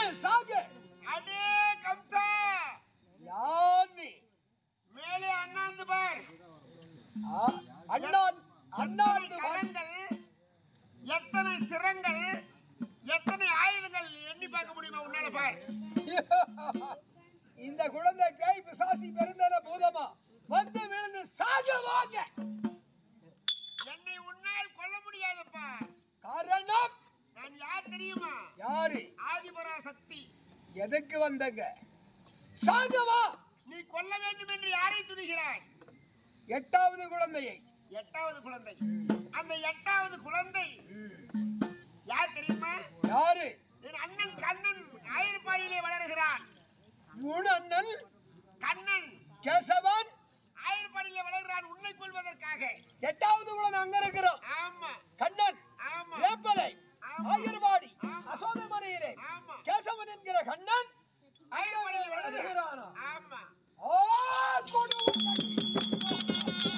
சாக அடே கம்சா யார் நீ மேலே அண்ணாந்து பார் ஆ, அண்ணான் எத்தனை அண்ணாந்து வா- கரங்கள் எத்தனை சிரங்கள் எத்தனை ஆயுதங்கள் எண்ணி பார்க்க முடியுமா உன்னால பார் இந்த குழந்தை பேய் பிசாசி பெருந்தன பூதமா வந்து விழுந்து சாக வாங்க என்னை உன்னால் கொல்ல முடியாதப்பா காரணம் நான் யார் தெரியுமா யாரு ஆதிபரா சக்தி எதுக்கு வந்தங்க சாகவா நீ கொல்ல வேண்டும் என்று யாரை துணிகிறாய் எட்டாவது குழந்தையை எட்டாவது குழந்தை அந்த எட்டாவது குழந்தை யார் தெரியுமா யாரு என் அண்ணன் கண்ணன் ஆயிரப்பாடியிலே வளருகிறான் மூணு அண்ணன் கண்ணன் கேசவன் ஆயிரப்பாடியிலே வளர்கிறான் உன்னை கொள்வதற்காக எட்டாவது குழந்தை அங்க இருக்கிறோம் ஆமா கண்ணன் ஆமா வேப்பலை ஆமா. ஆயிரவாடி ஆமா. அசோதமனையிலே ஆமா கேசவன் என்கிற கண்ணன் ஆயிரப்பாடியிலே வளர்கிறான் வளர்கிறானா? ஆமா ஓ கொடுமை.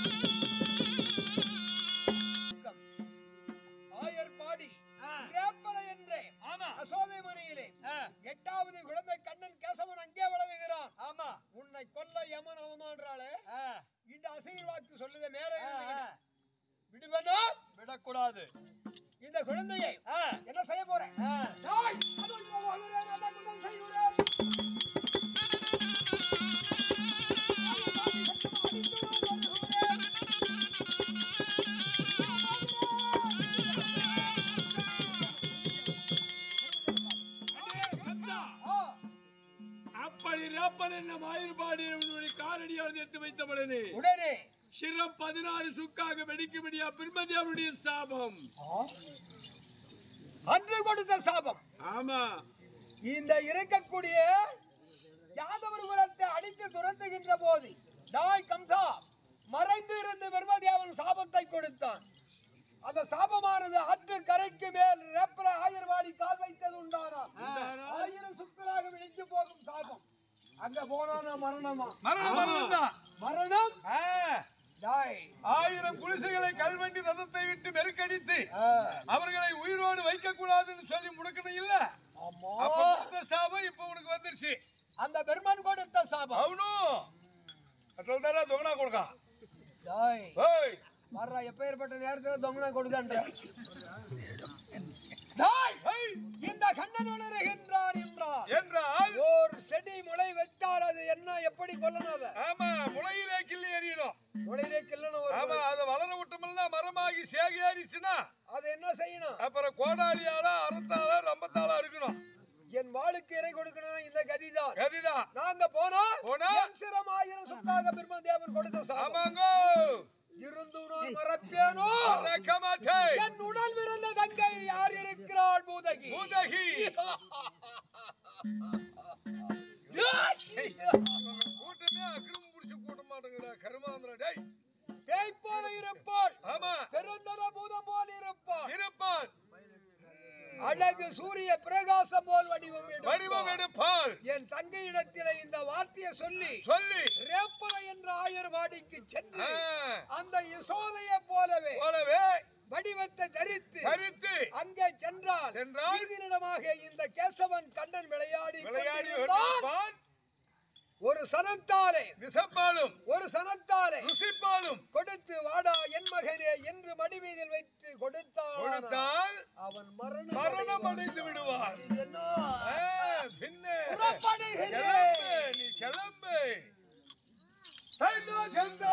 ஆயர்பாடி வேப்பலை என்றே ஆமா அசோதமனையிலே ஆ, எட்டாவது குழந்தை கண்ணன் கேசவன் அங்கே வளருகிறான் ஆமா உன்னை கொல்ல யமன் அவமான்றாளே ஆ, இந்த அசைர் வாக்கு சொல்லுத மேலே ஆ, இருந்துகிட்டு. ஆ. விடுவனா விடக்கூடாது இந்த குழந்தையை ஆ, என்ன செய்ய போறேன் ஆ. டேய், அதோ இங்க வருகிறேன், அதை முதல் செய்கிறேன். ஆ, அப்படி ரப்பன் என்ன மாயிர்பாடி என்னுடைய காலடியால் எடுத்து வைத்தவளனே உடனே சிரம் பதினாறு சுக்காக வெடிக்கும்படியா பிரம்மதேவனுடைய சாபம் அன்று கொடுத்த சாபம் ஆமா இந்த இருக்கக்கூடிய யாதவர் குலத்தை அடித்து துரத்துகின்ற போது டாய் கம்சா மறைந்து இருந்து பிரம்மதேவன் சாபத்தை கொடுத்தான் அந்த சாபமானது ஆற்று கரைக்கு மேல் ரேப்பல ஆயிரவாடி கால் வைத்தது உண்டானா ஆயிரம் சுக்கராக விழிச்சு போகும் சாபம் அங்க போனா மரணமா மரணம் மரணம்தான். மரணம் ஆ, டாய் ஆயிரம் குடிசைகளை கல்வண்டி ரதத்தை விட்டு மெருக்கடித்து ஆ, அவர்களை உயிரோடு வைக்க கூடாதுன்னு சொல்லி முடக்கணும் இல்ல ஆமா. அப்ப கொடுத்த சாபம் இப்ப உனக்கு வந்துருச்சு அந்த பெருமான் கொடுத்த சாபம் அவனும் அட்டல் தாரா தொகனா கொடுக்கா டாய் ஏய் வர்ற எப்பேற்பட்ட நேரத்துல தொங்கனா கொடுக்கன்ற ஏய், இந்த கண்ணன் வளருகின்றான் என்றார் என்றால் ஒரு செடி முளை வச்சால் அது என்ன எப்படி கொல்லணும் அதை ஆமா முளையிலே கிள்ளி எறியணும் முளையிலே கிள்ளணும் ஒரு ஆமா அதை வளர விட்டோம்னா மரமாகி சேகரிச்சுன்னா அது என்ன செய்யணும் அப்புறம் கோடாலியால அறுத்தால ரம்பத்தால இருக்கணும் என் வாளுக்கு இறை கொடுக்கணும் இந்த கதிதான் கதிதான் நாங்க போனா போனா? என் சிரம் ஆயிரம் சுக்காக பிரம்மதேவன் கொடுத்த சாபம் ஆமாங்கோ இருந்து நான் மறப்பேனோ மறக்க மாட்டேன் என் உடல் விருந்த தங்கை யார் இருக்கிறாள் பூதகி பூதகி கூட்டமே அக்கிரமம் புடிச்சு கூட்ட மாட்டேங்குதா கருமாந்திரா டேய் பேய் போல இருப்பாள் ஆமா பெருந்தர பூதம் போல் இருப்பாள் இருப்பான் அழகு சூரிய பிரகாசம் போல் வடிவம் எடுப்பாள். வடிவம் எடுப்பால் என் தங்கையிடத்திலே இந்த வார்த்தையை சொல்லி சொல்லி ரேப்பல என்ற ஆயர்வாடிக்கு சென்று ஆ, அந்த யசோதையை போலவே போலவே வடிவத்தை தரித்து தரித்து அங்கே சென்றால் சென்றால் வீதியிடமாக இந்த கேசவன் கண்ணன் விளையாடி விளையாடி கொண்டிருந்தான். கொண்டிருப்பான். ஒரு சனத்தாலே விசப்பாலும் ஒரு சனத்தாலே ருசிப்பாலும் கொடுத்து வாடா என் மகனே என்று மடிமீதில் வைத்து கொடுத்தான் கொடுத்தால் அவன் மரணம் மரணம் அடைந்து விடுவார் இது என்ன ஆ, பின்னே புறப்படுகிறேன். கிளம்பு நீ கிளம்பு தைலோ செந்தா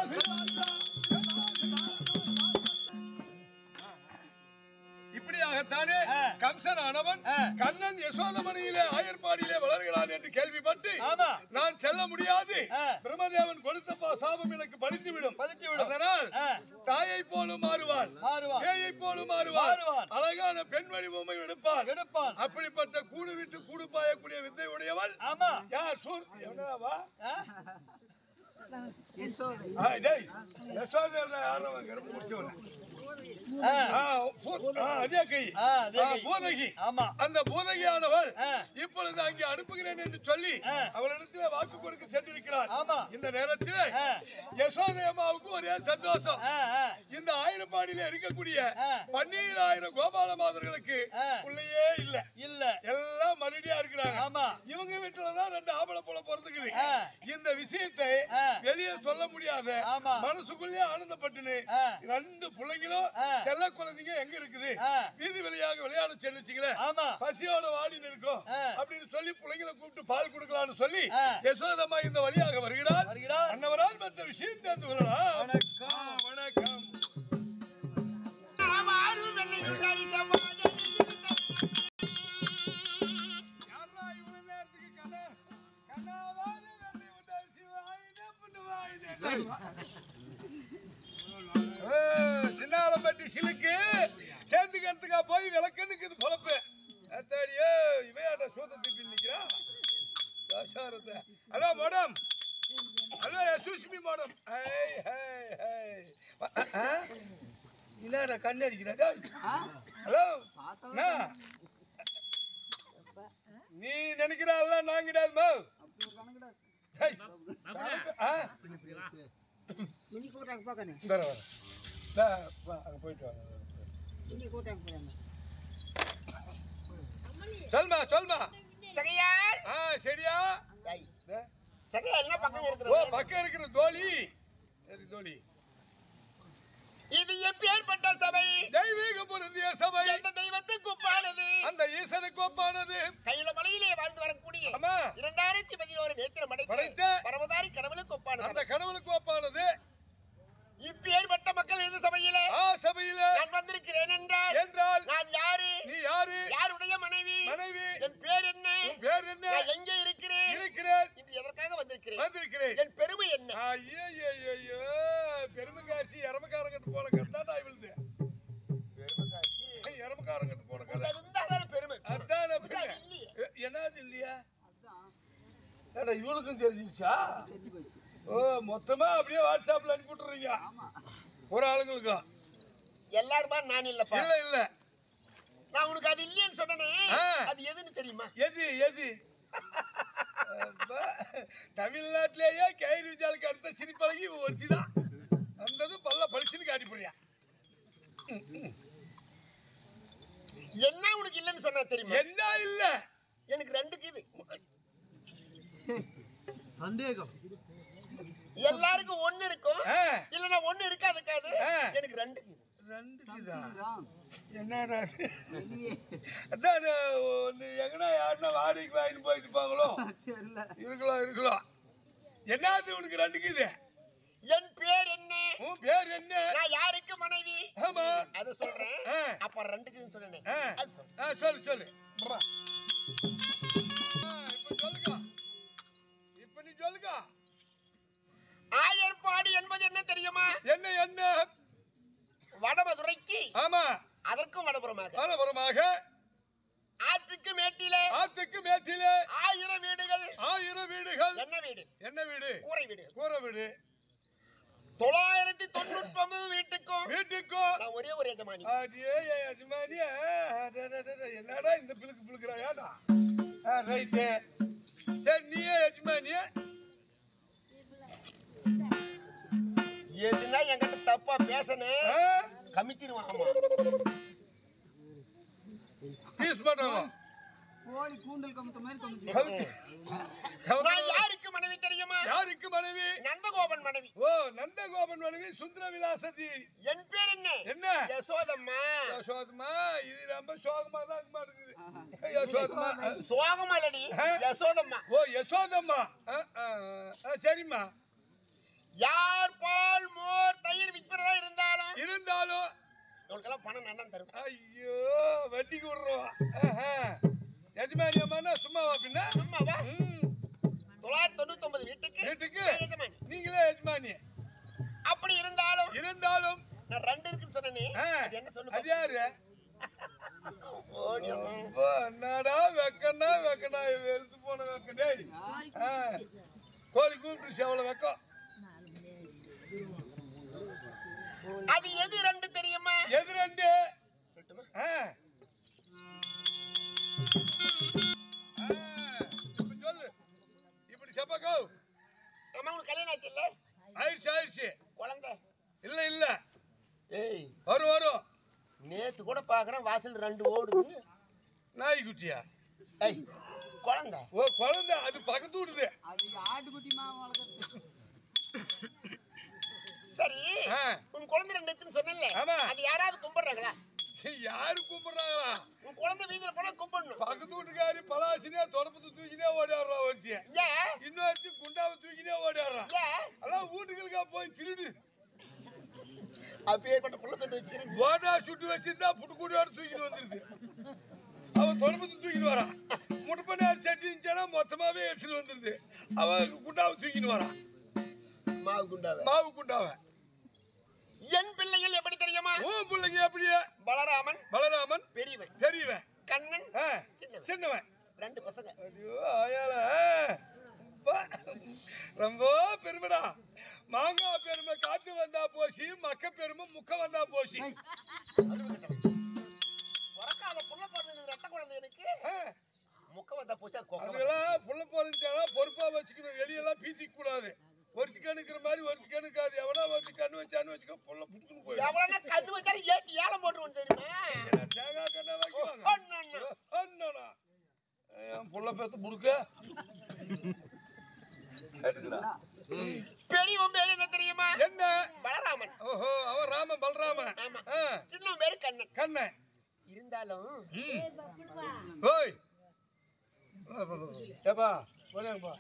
இப்படியாகத்தானே ஆ. கம்சன் ஆனவன் ஆ. கண்ணன் யசோதமணியிலே ஆயர்பாடியிலே வளர்கிறான் என்று கேள்விப்பட்டு ஆமா. நான் செல்ல முடியாது ஆ. பிரம்மதேவன் கொடுத்த பா- சாபம் எனக்கு பலித்துவிடும் பலித்துவிடும். அதனால் ஆ. தாயை போலும் மாறுவான் மாறுவான். பேயை போலும் மாறுவான் மாறுவான். அழகான பெண் வடிவமை எடுப்பான் எடுப்பான் அப்படிப்பட்ட கூடு விட்டு கூடு பாயக்கூடிய வித்தை உடையவள் ஆமா யார் சூர் என்னடாவா ஆ? ஆ, டேய், யசோதை என்ற யாரும் கருப்பு முடிச்சவன் ஆ. ஆ, பூ- ஆ, அதே கை ஆ, அதே ஆ, கை. பூதகி ஆமா அந்த பூதகியானவள் ஆ. இப்பொழுது அங்கே அனுப்புகிறேன் என்று சொல்லி ஆ. அவளிடத்தில் வாக்கு கொடுக்க சென்றிருக்கிறார் ஆமா. இந்த நேரத்தில் ஆ. யசோதை அம்மாவுக்கு ஒரே சந்தோஷம் ஆ, ஆ. இந்த ஆயிரப்பாடியில இருக்கக்கூடிய ஆ. பன்னீராயிரம் கோபால மாதர்களுக்கு ஆ. உள்ளேயே இல்ல இல்ல எல்லாம் மறுபடியா இருக்கிறாங்க ஆமா. இவங்க வீட்டுலதான் ரெண்டு ஆம்பளை போல பிறந்துக்குது ஆ. இந்த விஷயத்தை ஆ. வெளியே சொல்ல முடியாத ஆமா. மனசுக்குள்ளே ஆனந்தப்பட்டுன்னு ஆ. ரெண்டு பிள்ளைங்களும் ஆ. செல்ல குழந்தைங்க எங்க இருக்குது ஆ. வீதி வெளியாக விளையாட சென்னுச்சுங்களே ஆமா. பசியோட வாடின்னு இருக்கும் ஆ. அப்படின்னு சொல்லி பிள்ளைங்களை கூப்பிட்டு பால் கொடுக்கலாம்னு சொல்லி ஆ. யசோதம்மா இந்த வழியாக வருகிறார் வருகிறார். அன்னவரால் மற்ற விஷயம் தெரிந்து கொள்ளலாம் வணக்கம். வணக்கம் ஆவாரும் வெள்ளையுள்ளரி செவ்வாயை யாரா இவ்வளவு நேரத்துக்கு கண்ணா கண்ணாவாரு வெள்ளி உண்டாய் சிவாயினே புண்ணுவாயினே. ஏ, சின்ன ஆலம்பட்டி சிலுக்கு சேர்த்துக்கிறதுக்கா போய் விளக்கண்ணுக்கு இது பொழப்பு அத்தாடியே இவையாட்ட சூத்தத்தை பின்னிக்கிறான் தாசாரத்தை hello madam hello Sushmi madam hi hi hi என்னடா கண்ணு அடிக்கிறா ஹலோ என்ன நீ நினைக்கிறாள் நான் கிடையாதுமா ஹை. ஆ? இந்தார வரேன். இந்தா, வா, அங்க போயிட்டு வாங்க. சொல்மா சொல்மா சகையால் ஆ சரியா ஐய், இந்த, சகையால் என்ன பக்கம் ஓ இருக்கிற பக்கம் இருக்கிற தோழி சரி தோழி இது எப்பேற்பட்ட சபை தெய்வீக பொருந்திய சபை எந்த தெய்வத்துக்கு ஒப்பானது அந்த ஈசனுக்கு ஒப்பானது கையில மலையிலே வாழ்ந்து வரக்கூடிய ஆமா இரண்டாயிரத்தி பதினோரு நேத்திரம் படைத்த படைத்த பரமதாரி கடவுளுக்கு ஒப்பானது அந்த கடவுளுக்கு ஒப்பானது இப்பேற்பட்ட மக்கள் எந்த சபையில ஆ சபையில நான் வந்திருக்கிறேன் என்றால் என்றால் நான் யாரு நீ யாரு யாருடைய மனைவி மனைவி என் பேர் என்ன உன் பேர் என்ன நான் எங்கே இருக்கிறேன் இருக்கிறேன் இன்று எதற்காக வந்திருக்கிறேன் வந்திருக்கிறேன் என் பெருமை என்ன ஐயோ ஐயோ பெருமைக்காட்சி எரமக்காரங்கிட்ட போன கதை தான் விழுது எரமக்காரங்கிட்ட போன கதை அது இருந்தாதான் பெருமை அதான பின்ன. அது இல்லையே. எ- என்னது இல்லையா ஏடா இவளுக்கும் தெரிஞ்சிருச்சா ஓ மொத்தமா அப்படியே வாட்ஸ்அப்ல அனுப்பி விட்டுறீங்க ஒரு ஆளுங்களுக்கும் எல்லாருமா நான் இல்லப்பா இல்ல இல்ல நான் உனக்கு அது இல்லையேன்னு சொன்னனே ஆ. அது எதுன்னு தெரியுமா எது எது அப்பா, தமிழ்நாட்டிலேயே கயிறு விஜாலுக்கு அடுத்த சிரிப்பழகி ஒருத்தி தான் அந்தது பல்ல பளிச்சுன்னு காட்டி போறியா என்ன உனக்கு இல்லைன்னு சொன்னா தெரியுமா என்ன இல்ல எனக்கு ரெண்டுக்கு இது எல்லாருக்கும் ஒண்ணு இருக்கும் ஆ, இல்லனா ஒண்ணு இருக்காது இருக்காது ஆ. எனக்கு ரெண்டுக்கு இது ரெண்டுக்குதா என்னடா இது? அதான் ஒன்று எங்கன்னா யாருன்னா வாடகைக்கு வாங்கிட்டு போயிட்டு இருப்பாங்களோ இருக்கலாம் இருக்கலாம் என்னது உனக்கு ரெண்டுக்கு இது என் பேர் என்ன உன் பேர் என்ன நான் யாருக்கு மனைவி ஆமா அது சொல்றேன் ஆ. அப்ப ரெண்டுக்குன்னு சொன்னேன் ஆ, அது சொல்லு. ஆ, சொல்லு சொல்லு வா. ஆ, இப்ப சொல்லுங்க இப்ப நீ சொல்லுங்க ஆயர்பாடி என்பது என்ன தெரியுமா என்ன என்ன வடமதுரைக்கு ஆமா அதற்கும் வடபுறமாக மனபுறமாக ஆற்றுக்கு மேட்டிலே ஆத்துக்கு மேட்டிலே ஆயிரம் வீடுகள் ஆயிரம் வீடுகள் என்ன வீடு என்ன வீடு கூரை வீடு கூரை வீடு தொள்ளாயிரத்தி தொண்ணூத்தி ஒன்பது வீட்டுக்கும் வீட்டுக்கும் நான் ஒரே ஒரு எஜமானி அடியே என் எஜமானியா அட, அட, அட, என்னடா இந்த பிளுக்கு பிளுக்குறாயாடா ரைட்டு சரி நீயே எஜமானியா எதுனா என்கிட்ட தப்பா பேசணும் ஆ? கமிச்சிருவான் ஆமா பீஸ் பண்ணுவாங்க கோழி கூந்தல் கமுத்த மாதிரி கமுத்தி கவுத்து. நான் கவுத்து. யாருக்கு மனைவி தெரியுமா யாருக்கு மனைவி நந்தகோபன் மனைவி ஓ நந்தகோபன் மனைவி சுந்தர விலாசதி என் பேர் என்ன என்ன யசோதம்மா யசோதமா இது ரொம்ப சோகமா தான் இருக்குமா இருக்குது யசோதமா சோகமலடி ஆ. யசோதம்மா ஓ யசோதம்மா ஆ, ஆ, ஆ, சரிம்மா யார் பால் மோர் தயிர் விற்பனதா இருந்தாலும் இருந்தாலும் உனக்கெல்லாம் பணம் நான் தான் தருவேன் ஐயோ வட்டிக்கு விடுறோம் ஆஹா. எஜமானி அம்மானா சும்மாவா பின்ன சும்மாவா ம். தொள்ளாயிரத்தி தொண்ணூத்தி ஒன்பது வீட்டுக்கு வீட்டுக்கு நான் எஜமானி நீங்களே எஜமானி அப்படி இருந்தாலும் இருந்தாலும் நான் ரெண்டு இருக்குன்னு சொன்னேனே ஆ, அது என்ன சொல்லு அது யாரு ஓடி அம்மா. அப்பா, என்னடா வெக்கனா வெக்கனா வெளுத்து போன வெக்க டேய் ஆ, கோழி கூப்பிட்டுருச்சு அவ்வளோ வெக்கம் அது எது ரெண்டு தெரியுமா எது ரெண்டு சொல்லட்டுமா? ஆ. ஆ. வாசல் ரெண்டு ஓடுது நாய்க்குட்டியா ஏய் குழந்தை ஓ குழந்தை அது பக்கத்து விடுது அது ஆட்டுக்குட்டி மாவு வளர்க்குறது சரி ஆ. உன் குழந்தை ரெண்டு இருக்குன்னு சொன்னல ஆமா. அது யாராவது கும்பிடுறாங்களா யாரு கும்பிடுறாங்களா உன் குழந்தை வீதியில போனா கும்பிடணும் பக்கத்து வீட்டுக்காரி பலாசினே தொடப்பத்தை தூக்கினே ஓடிடுறா ஒருத்திய ஏன் இன்னொருத்தி குண்டாவை தூக்கினே ஓடிடுறான் ஏன் அதான் வீட்டுகளுக்கா போய் திருடு அப்பேற்பட்ட புள்ள பெத்து வச்சுக்கிறேன் போட்டா சுட்டு வச்சிருந்தா புட்டுக்கூடியோட தூக்கிட்டு வந்துருது அவன் தொடப்பத்தை தூக்கிட்டு வரான் முட்டைப்பண்ணார் சட்டி இருந்துச்சானா மொத்தமாவே எடுத்துட்டு வந்துருது அவன் குண்டாவை தூக்கிட்டு வரான் மாவு குண்டாவை மாவு குண்டாவை என் பிள்ளைகள் எப்படி தெரியுமா ஓ பிள்ளைங்க அப்படியே பலராமன் பலராமன் பெரியவன் பெரியவன் கண்ணன் ஆ, சின்னவன். சின்னவன் ரெண்டு பசங்க ஐயோ ஆயால அப்பா, ரொம்ப பெருமைடா மாங்காய் பெருமை காத்து வந்தா போசி மக்க பெருமை முக்க வந்தா போசி பிறக்காத புள்ள பிறந்தது ரெட்ட குழந்தை எனக்கு ஆ, முக்க வந்தா போச்சா கொக்க அதுக்கெல்லாம் புள்ள போறதுச்சானா பொறுப்பா வச்சுக்கணும் வெளியெல்லாம் பீத்திக்க கூடாது ஒருத்தி கணுக்கிற மாதிரி ஒருத்தி கணுக்காது எவனா ஒருத்தி கண்ணு வச்சான்னு வச்சுக்கோ புள்ள புட்டுக்குன்னு போயிடும் எவ்வளவு கண்ணு வச்சாலும் ஏத்தி ஏலம் போட்டுருவோம் தெரியுமா என்ன தேங்காய் கண்ணா வைக்குவாங்க அண்ணா. அண்ணனா என் புள்ள பேத்து முடுக்க பெரியவன் பேரு என்ன தெரியுமா என்ன பலராமன் ஓஹோ அவன் ராமன் பலராமன் ஆமா. ஆ, சின்னவன் பேரு கண்ணன் கண்ணன் இருந்தாலும் ஓய் ஏப்பா போனேங்கப்பா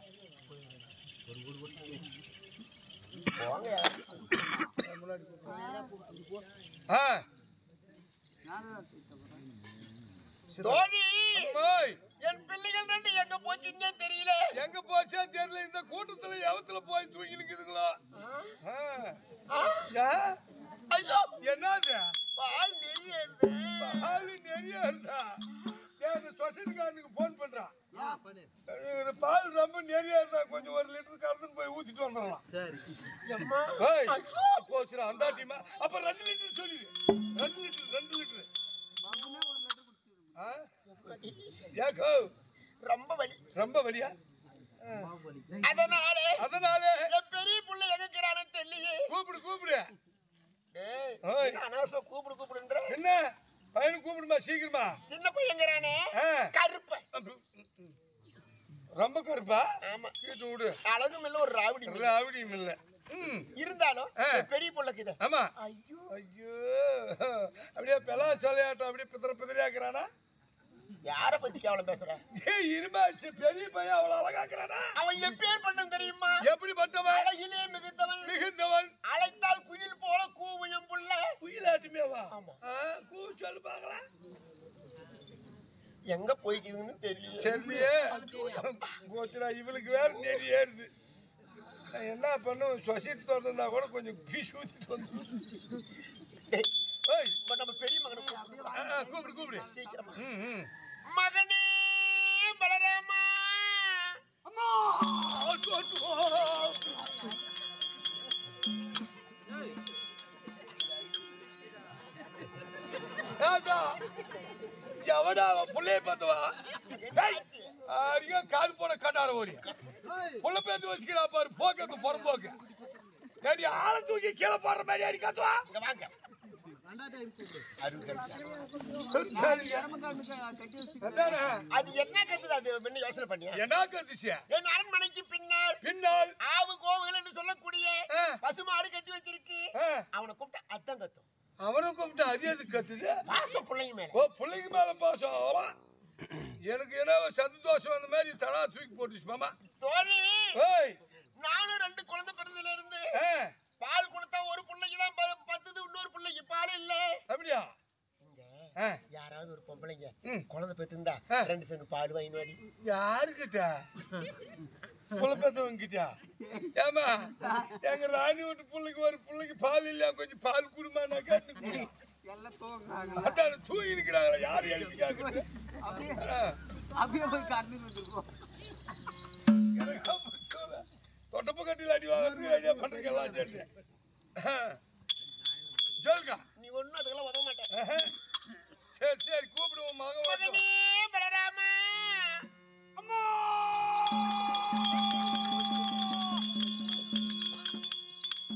ஆ நானும் தான் தோழி ஓய் என் பிள்ளைகள் ரெண்டு எங்க போச்சுன்னே தெரியல எங்க போச்சா தெரியல இந்த கூட்டத்துல எவத்துல போய் தூங்கி நிக்குதுங்களா ஆ. ஆ? யா, ஐயோ என்னது பால் நிறைய இருக்கு ஆளு நிறைய இருந்தா ஏன் இந்த சொசைட்டிக்காரனுக்கு போன் பண்றான் இது பால் ரொம்ப நிறைய இருந்தா கொஞ்சம் ஒரு லிட்டர் கறந்துன்னு போய் ஊத்திட்டு வந்துடலாம் எம்மா ஏய், போச்சுடா அந்த டீமா அப்ப ரெண்டு லிட்டர் சொல்லிடு ரெண்டு லிட்டர் ரெண்டு லிட்டர் ஆ? ஏக்கோ ரொம்ப வலி ரொம்ப வலியா அதனால அதனால என் பெரிய புள்ள எங்க இருக்கிறானோ தெரியலையே கூப்பிடு கூப்பிடு டேய், ஓய். என்ன அனாவசியமா கூப்பிடு கூப்பிடுன்ற என்ன பையன் கூப்பிடுமா சீக்கிரமா சின்ன பையங்கிறானே ஆ. கருப்பை ரொம்ப கருப்பா ஆமா கீட்டு விடு அழகும் இல்ல ஒரு ராவடி இல்ல. அப்படியும் இல்ல ம் இருந்தாலும் ஆ. என் பெரிய புள்ளக்கு இது ஆமா ஐயோ ஐயோ அப்படியே பெலா சொல்லையாட்டம் அப்படியே பித்திர பிதிரியாக்குறானா யார பத்தி கேவலம் பேசுற ஏய் இருமா சி, பெரிய பையன் அவ்வளவு அழகாக்குறானா அவன் என் பேர் பண்ண தெரியுமா எப்படிப்பட்டவன் அழகிலே மிகுந்தவன் மிகுந்தவன் அழைத்தால் குயில் போல கூவுயம் புள்ள குயிலாட்டுமே வா ஆமா. கூ சொல்லு பார்க்கலாம் எங்க போய்க்குதுன்னு தெரியல சரியே போச்சுடா இவளுக்கு வேற நெறி ஏறுது நான் என்ன பண்ணும் சொசைட்டி திறந்திருந்தா கூட கொஞ்சம் பீஸ் ஊத்திட்டு வந்து டேய், ஏய் இப்ப நம்ம பெரிய மகனை கூப்பிடுறோம். ஆ, ஆ, கூப்பிடு கூப்பிடு சீக்கிரமா ம் ம் மகனே பலராமா ஏண்டா, எவடா அவன் புள்ளைய பார்த்தவா டேய், அடிங்க காது போன கட்டார ஓடி புள்ள பேத்து வச்சுக்கிறா பாரு போக்கு புறம்போக்கு சரி ஆளை தூக்கி கீழே போடுற மாதிரி அடிக்காதுவா இங்க வாங்க அதானே அது என்ன கத்துது அது என்ன யோசனை பண்ணியா என்ன கதிசிய என் அரண்மனைக்கு பின்னால் பின்னால் ஆவு கோவுகள் என்று சொல்லக்கூடிய ஆ. பசுமாடு கட்டி வச்சிருக்கு ஆ. அவனை கூப்பிட்டா அத்தம் கத்தும் அவனை கூப்பிட்டு அது எதுக்கு கத்துது பாசம் பிள்ளைங்க மேல ஓ பிள்ளைங்க மேல பாசம் அவன் எனக்கு என்ன சந்தோஷம் அந்த மாதிரி தலா தூக்கி போட்டுச்சு மாமா தோழி ஏய் நானும் ரெண்டு குழந்தை பிறந்ததுல இருந்து ஆ, பால் கொடுத்தா ஒரு பிள்ளைக்கு தான் ப- பத்துது இன்னொரு பிள்ளைக்கு பால் இல்ல அப்படியா இங்க ஆ, யாராவது ஒரு பொம்பளைங்க ம். குழந்தை பெத்திருந்தா ஆ. ரெண்டு செங்கு பால் வாங்கி வாடி யாருக்கிட்ட குலப்பேசவங்கிட்டயா ஏமா எங்க ராணி வீட்டு பிள்ளைக்கு ஒரு பிள்ளைக்கு பால் இல்லையா கொஞ்சம் பால் குடுமா நான் கேட்டு குடு எல்லாம் தூங்குறாங்க அதான் தூங்கி நிக்கிறாங்களா யாரு எழுப்பி கேக்குறது அப்படியே ஆ, அப்படியே போய் கறந்து வந்துருக்கோம் எனக்கா பிடிச்சவள. தொட்டப்பு கட்டில அடி வாங்குறதுக்கு ரெடியா பண்றீங்க எல்லாம் சேர்ந்து ஆ, சொல்லுங்க நீ ஒண்ணும் அதுக்கெல்லாம் உதவ மாட்டேன் ஆஹா. சரி சரி கூப்பிடுவோம் மகன் வரட்டும். மகனே பலராமா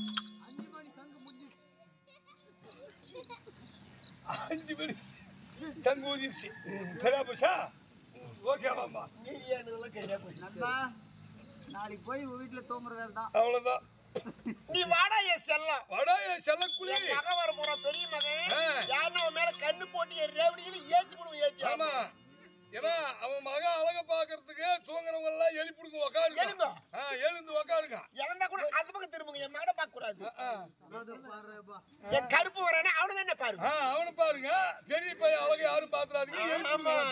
அஞ்சு மணி சங்கு ஊதிருச்சு ம், சரியா போச்சா ஓகேவாம்மா நண்பா நாளைக்கு போய் உன் வீட்டுல தூங்குற வேலை தான் அவ்வளவுதான் நீ வாடா என் செல்லம் வாடா என் செல்லக்குழி என் மகன் வர போற பெரிய மகன் ஆ. யாருன்னா அவன் மேல கண்ணு போட்டு என் ரேவடிகளை ஏத்தி போடுவோம் ஏத்தி ஆமா ஏன்னா அவன் மகன் அழக பாக்குறதுக்கு தூங்குறவங்க எல்லாம் எழுப்பிடுங்க உக்காருங்க எழுங்க. ஆ, எழுந்து உக்காருங்க இழந்தா கூட அந்த பக்கம் திரும்புங்க என் மகனை பார்க்க கூடாது ஆ, என் கருப்பு வரானே அவனு என்ன பாருங்க ஆ, அவனை பாருங்க பெரிய பையன் அழக யாரும் பாத்துறாதீங்க எழுப்பிடுங்க